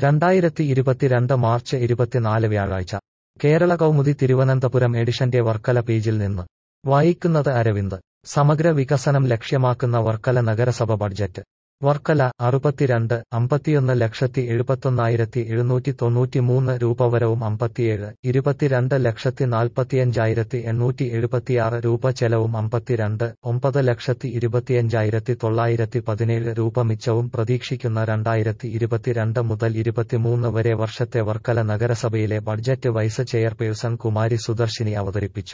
രണ്ടായിരത്തി ഇരുപത്തിരണ്ട് മാർച്ച് ഇരുപത്തിനാല് വ്യാഴാഴ്ച കേരള കൗമുദി തിരുവനന്തപുരം എഡിഷന്റെ വർക്കല പേജിൽ നിന്ന് വായിക്കുന്നത് അരവിന്ദ് സമഗ്ര വികസനം ലക്ഷ്യമാക്കുന്ന വർക്കല നഗരസഭ ബഡ്ജറ്റ് വർക്കല അറുപത്തിരണ്ട് അമ്പത്തിയൊന്ന് ലക്ഷത്തി എഴുപത്തൊന്നായിരത്തി എഴുന്നൂറ്റി തൊണ്ണൂറ്റിമൂന്ന് രൂപ വരവും അമ്പത്തിയേഴ് ഇരുപത്തിരണ്ട് ലക്ഷത്തി നാൽപ്പത്തിയഞ്ചായിരത്തി എണ്ണൂറ്റി എഴുപത്തിയാറ് രൂപ ചെലവും അമ്പത്തിരണ്ട് ഒമ്പത് ലക്ഷത്തി ഇരുപത്തിയഞ്ചായിരത്തി തൊള്ളായിരത്തി പതിനേഴ് രൂപ മിച്ചവും പ്രതീക്ഷിക്കുന്ന രണ്ടായിരത്തി ഇരുപത്തിരണ്ട് മുതൽ ഇരുപത്തിമൂന്ന് വരെ വർഷത്തെ വർക്കല നഗരസഭയിലെ budget vice chairperson Kumari Sudarshini അവതരിപ്പിച്ചു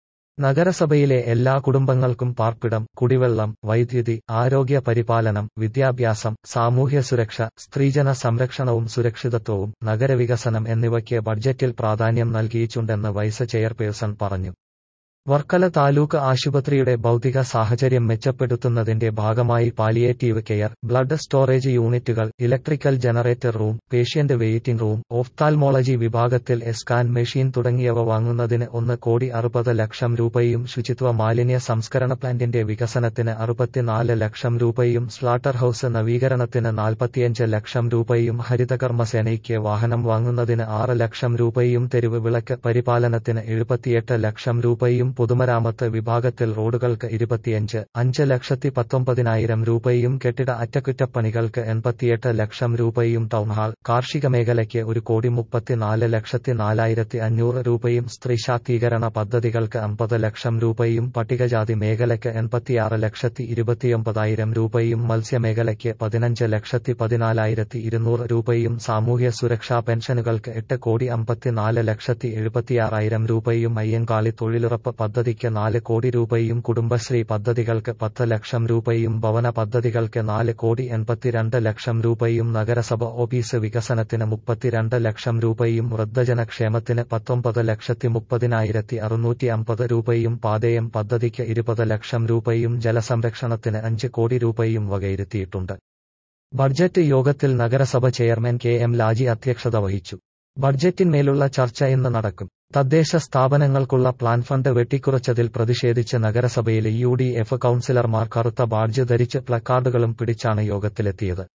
നഗരസഭയിലെ എല്ലാ കുടുംബങ്ങൾക്കും പാർപ്പിടം കുടിവെള്ളം വൈദ്യുതി ആരോഗ്യ പരിപാലനം വിദ്യാഭ്യാസം സാമൂഹ്യ സുരക്ഷ സ്ത്രീജന സംരക്ഷണവും സുരക്ഷിതത്വവും നഗരവികസനം എന്നിവയ്ക്ക് ബഡ്ജറ്റിൽ പ്രാധാന്യം നൽകിയിട്ടുണ്ടെന്ന് വൈസ് ചെയർപേഴ്സൺ പറഞ്ഞു വർക്കല താലൂക്ക് ആശുപത്രിയുടെ ഭൗതിക സാഹചര്യം മെച്ചപ്പെടുത്തുന്നതിന്റെ ഭാഗമായി പാലിയേറ്റീവ് കെയർ ബ്ലഡ് സ്റ്റോറേജ് യൂണിറ്റുകൾ electrical generator room patient waiting room ophthalmology വിഭാഗത്തിൽ എസ്കാൻ മെഷീൻ തുടങ്ങിയവ വാങ്ങുന്നതിന് ഒന്ന് കോടി അറുപത് ലക്ഷം രൂപയും ശുചിത്വ മാലിന്യ സംസ്കരണ പ്ലാന്റിന്റെ വികസനത്തിന് അറുപത്തിനാല് ലക്ഷം രൂപയും സ്ലാട്ടർ ഹൌസ് നവീകരണത്തിന് നാൽപ്പത്തിയഞ്ച് ലക്ഷം രൂപയും ഹരിതകർമ്മസേനയ്ക്ക് വാഹനം വാങ്ങുന്നതിന് ആറ് ലക്ഷം രൂപയും തെരുവ് വിളക്ക് പരിപാലനത്തിന് എഴുപത്തിയെട്ട് ലക്ഷം രൂപയും പൊതുമരാമത്ത് വിഭാഗത്തിൽ റോഡുകൾക്ക് ഇരുപത്തിയഞ്ച് അഞ്ച് ലക്ഷത്തി പത്തൊമ്പതിനായിരം രൂപയും കെട്ടിട അറ്റകുറ്റപ്പണികൾക്ക് എൺപത്തിയെട്ട് ലക്ഷം രൂപയും ടൗൺഹാൾ കാർഷിക മേഖലയ്ക്ക് ഒരു കോടി മുപ്പത്തിനാല് ലക്ഷത്തി നാലായിരത്തി അഞ്ഞൂറ് രൂപയും സ്ത്രീ ശാക്തീകരണ പദ്ധതികൾക്ക് അമ്പത് ലക്ഷം രൂപയും പട്ടികജാതി മേഖലയ്ക്ക് എൺപത്തിയാറ് ലക്ഷത്തി ഇരുപത്തിയൊമ്പതായിരം രൂപയും മത്സ്യമേഖലയ്ക്ക് പതിനഞ്ച് ലക്ഷത്തി പതിനാലായിരത്തി ഇരുന്നൂറ് രൂപയും സാമൂഹ്യ സുരക്ഷാ പെൻഷനുകൾക്ക് എട്ട് കോടി അമ്പത്തിനാല് ലക്ഷത്തി എഴുപത്തിയാറായിരം രൂപയും അയ്യങ്കാളി തൊഴിലുറപ്പ് പദ്ധതിക്ക് നാല് കോടി രൂപയും കുടുംബശ്രീ പദ്ധതികൾക്ക് പത്ത് ലക്ഷം രൂപയും ഭവന പദ്ധതികൾക്ക് നാല് കോടി എൺപത്തിരണ്ട് ലക്ഷം രൂപയും നഗരസഭ ഓഫീസ് വികസനത്തിന് മുപ്പത്തിരണ്ട് ലക്ഷം രൂപയും വൃദ്ധജനക്ഷേമത്തിന് പത്തൊമ്പത് ലക്ഷത്തി മുപ്പതിനായിരത്തി അറുന്നൂറ്റി അമ്പത് രൂപയും പാതയം പദ്ധതിക്ക് ഇരുപത് ലക്ഷം രൂപയും ജലസംരക്ഷണത്തിന് അഞ്ച് കോടി രൂപയും വകയിരുത്തിയിട്ടുണ്ട് ബഡ്ജറ്റ് യോഗത്തിൽ നഗരസഭ ചെയർമാൻ കെ എം ലാജി അധ്യക്ഷത വഹിച്ചു ബഡ്ജറ്റിന്മേലുള്ള ചർച്ച ഇന്ന് നടക്കും തദ്ദേശ സ്ഥാപനങ്ങൾക്കുള്ള പ്ലാൻ ഫണ്ട് വെട്ടിക്കുറച്ചതിൽ പ്രതിഷേധിച്ച് നഗരസഭയിലെ യു ഡി എഫ് കൌൺസിലർമാർ കറുത്ത ബാഡ്ജ് ധരിച്ച് പ്ലക്കാർഡുകളും പിടിച്ചാണ് യോഗത്തിലെത്തിയത്